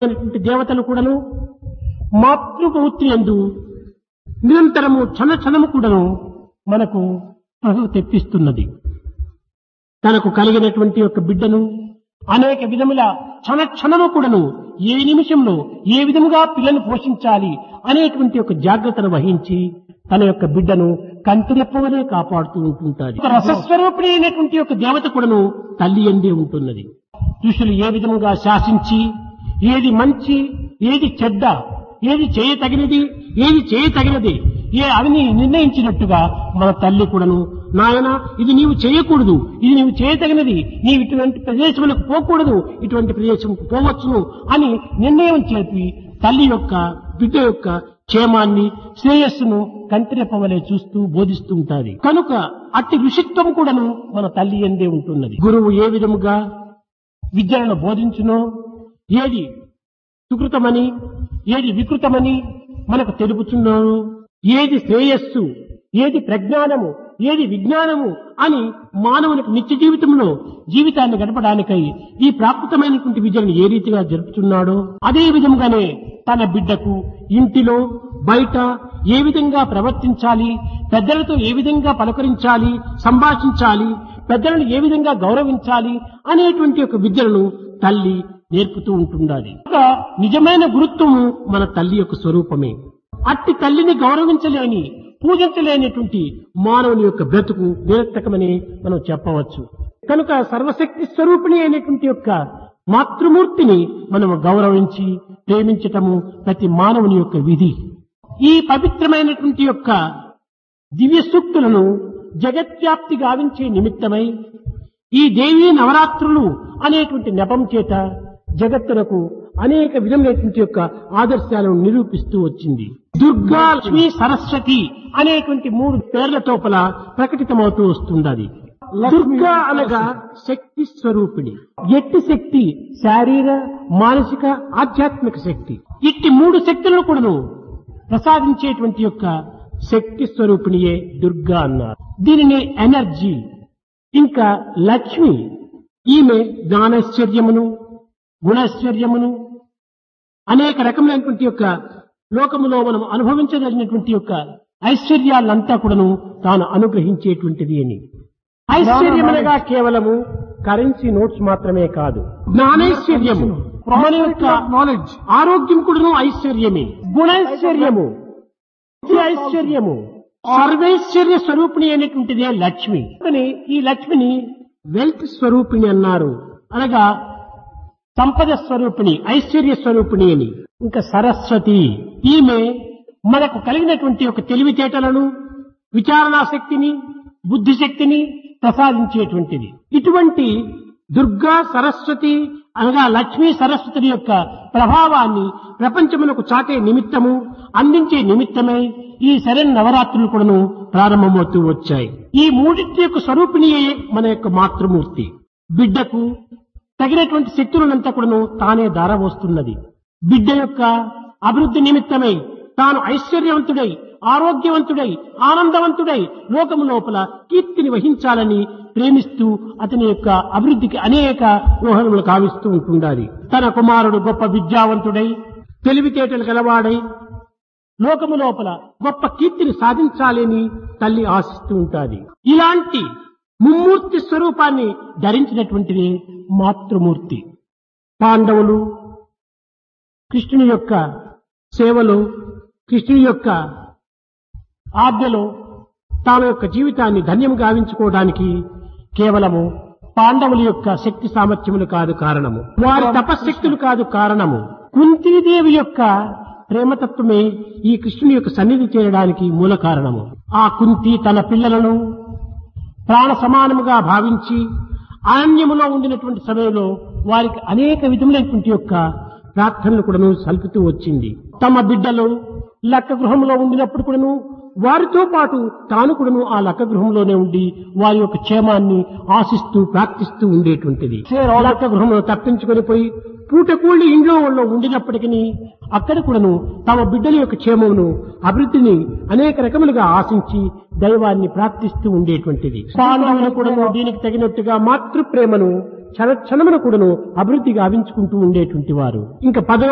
అనేటువంటి దేవతలు కూడాను మాతృమూర్తి ఎందు నిరంతరము క్షణ క్షణము కూడాను మనకు ప్రభు తెప్పిస్తున్నది తనకు కలిగినటువంటి యొక్క బిడ్డను అనేక విధముల క్షణ క్షణము కూడాను ఏ నిమిషంలో ఏ విధముగా పిల్లను పోషించాలి అనేటువంటి ఒక జాగ్రత్తను వహించి తన యొక్క బిడ్డను కంటిరెప్పవలే కాపాడుతూ ఉంటుంటాది ఒక రసస్వరూపిణి అయినటువంటి యొక్క దేవత కూడాను తల్లి ఎందే ఉంటున్నది ఋషులు ఏ విధముగా శాసించి ఏది మంచి ఏది చెడ్డ ఏది చేయతగినది ఏది చేయతగినది ఏ అవిని నిర్ణయించినట్టుగా మన తల్లి కూడాను నాయన ఇది నీవు చేయకూడదు ఇది నీవు చేయతగినది నీవు ఇటువంటి ప్రదేశములకు పోకూడదు ఇటువంటి ప్రదేశంకు పోవచ్చును అని నిర్ణయం చేపి తల్లి యొక్క బిడ్డ యొక్క క్షేమాన్ని శ్రేయస్సును కంటిరెప్పవలే చూస్తూ బోధిస్తూ ఉంటారు కనుక అట్టి ఋషిత్వం కూడాను మన తల్లి ఎందే ఉంటున్నది గురువు ఏ విధముగా విద్యలను బోధించునో ఏది సుకృతమని ఏది వికృతమని మనకు తెలుపుతున్నాను ఏది శ్రేయస్సు ఏది ప్రజ్ఞానము ఏది విజ్ఞానము అని మానవునికి నిత్య జీవితంలో జీవితాన్ని గడపడానికై ఈ ప్రాకృతమైనటువంటి విద్యను ఏ రీతిగా జరుపుతున్నాడో అదే విధంగానే తన బిడ్డకు ఇంటిలో బయట ఏ విధంగా ప్రవర్తించాలి పెద్దలతో ఏ విధంగా పలకరించాలి సంభాషించాలి పెద్దలను ఏ విధంగా గౌరవించాలి అనేటువంటి ఒక విద్యలను తల్లి నేర్పుతూ ఉంటుండాలి ఇంకా నిజమైన గురుత్వము మన తల్లి యొక్క స్వరూపమే అట్టి తల్లిని గౌరవించలేని పూజించలేనటువంటి మానవుని యొక్క బ్రతుకు నిరర్థకమని మనం చెప్పవచ్చు కనుక సర్వశక్తి స్వరూపిణి అయినటువంటి యొక్క మాతృమూర్తిని మనము గౌరవించి ప్రేమించటము ప్రతి మానవుని యొక్క విధి ఈ పవిత్రమైనటువంటి యొక్క దివ్య సూక్తులను జగత్వ్యాప్తి గావించే నిమిత్తమై ఈ దేవీ నవరాత్రులు అనేటువంటి నెపం చేత జగత్తునకు అనేక విధమైనటువంటి యొక్క ఆదర్శాలను నిరూపిస్తూ వచ్చింది దుర్గా లక్ష్మి సరస్వతి అనేటువంటి మూడు పేర్ల తోపల ప్రకటితమవుతూ వస్తుండది దుర్గా అనగా శక్తి స్వరూపిణి ఎట్టి శక్తి శారీర మానసిక ఆధ్యాత్మిక శక్తి ఇట్టి మూడు శక్తులను కూడాను ప్రసాదించేటువంటి యొక్క శక్తి స్వరూపిణియే దుర్గా అన్నారు దీనిని ఎనర్జీ ఇంకా లక్ష్మి ఈమె జ్ఞానైశ్వర్యమును గుణైశ్వర్యమును అనేక రకములైనటువంటి యొక్క లోకములో మనం అనుభవించదగినటువంటి యొక్క ఐశ్వర్యాలంతా కూడాను తాను అనుగ్రహించేటువంటిది అని ఐశ్వర్యమునగా కేవలము కరెన్సీ నోట్స్ మాత్రమే కాదు జ్ఞానైశ్వర్యము మన యొక్క నాలెడ్జ్ ఆరోగ్యం కూడాను ఐశ్వర్యమే గుణైశ్వర్యము బుద్ధి ఐశ్వర్యము సర్వైశ్వర్య స్వరూపిణి అయినటువంటిదే లక్ష్మి కానీ ఈ లక్ష్మిని వెల్త్ స్వరూపిణి అన్నారు అనగా సంపద స్వరూపిణి ఐశ్వర్య స్వరూపిణి అని ఇంకా సరస్వతి ఈమె మనకు కలిగినటువంటి ఒక తెలివితేటలను విచారణా శక్తిని బుద్ధి శక్తిని ప్రసాదించేటువంటిది ఇటువంటి దుర్గా సరస్వతి అనగా లక్ష్మీ సరస్వతి యొక్క ప్రభావాన్ని ప్రపంచమునకు చాటే నిమిత్తము అందించే నిమిత్తమై ఈ శరణ్ నవరాత్రులు కూడాను ప్రారంభమవుతూ వచ్చాయి ఈ మూడింటి యొక్క స్వరూపిణియే మన యొక్క మాతృమూర్తి బిడ్డకు తగినటువంటి శక్తులనంతా కూడాను తానే దారవస్తున్నది బిడ్డ యొక్క అభివృద్ధి నిమిత్తమై తాను ఐశ్వర్యవంతుడై ఆరోగ్యవంతుడై ఆనందవంతుడై లోకము లోపల కీర్తిని వహించాలని ప్రేమిస్తూ అతని యొక్క అభివృద్ధికి అనేక ఊహనములు కావిస్తూ ఉంటుండాలి తన కుమారుడు గొప్ప విద్యావంతుడై తెలివితేటలు గలవాడై లోకము లోపల గొప్ప కీర్తిని సాధించాలని తల్లి ఆశిస్తూ ఉంటాది ఇలాంటి ముమ్మూర్తి స్వరూపాన్ని ధరించినటువంటిది మాతృమూర్తి పాండవులు కృష్ణుని యొక్క సేవలో కృష్ణుని యొక్క ఆజ్ఞలో తాను యొక్క జీవితాన్ని ధన్యం గావించుకోవడానికి కేవలము పాండవుల యొక్క శక్తి సామర్థ్యములు కాదు కారణము వారి తపశక్తులు కాదు కారణము కుంతీదేవి యొక్క ప్రేమతత్వమే ఈ కృష్ణుని యొక్క సన్నిధి చేరడానికి మూల కారణము ఆ కుంతి తన పిల్లలను ప్రాణ సమానముగా భావించి అరణ్యములో ఉండినటువంటి సమయంలో వారికి అనేక విధములైనటువంటి యొక్క ప్రార్థనలు కూడాను సల్పుతూ వచ్చింది తమ బిడ్డలు లక్క గృహంలో ఉండినప్పుడు కూడాను వారితో పాటు తాను కూడాను ఆ లక్క గృహంలోనే ఉండి వారి యొక్క క్షేమాన్ని ఆశిస్తూ ప్రార్థిస్తూ ఉండేటువంటిది లక్క గృహంలో తప్పించుకొని పోయి పూటకూళ్ళి ఇంట్లో వాళ్ళు ఉండినప్పటికీ అక్కడ కూడాను తమ బిడ్డల యొక్క క్షేమమును అభివృద్ధిని అనేక రకములుగా ఆశించి దైవాన్ని ప్రార్థిస్తూ ఉండేటువంటిది పాండవులు కూడాను దీనికి తగినట్టుగా మాతృ ప్రేమను క్షణ క్షణమున కూడాను అభివృద్ధి గావించుకుంటూ ఉండేటువంటి వారు ఇంకా పద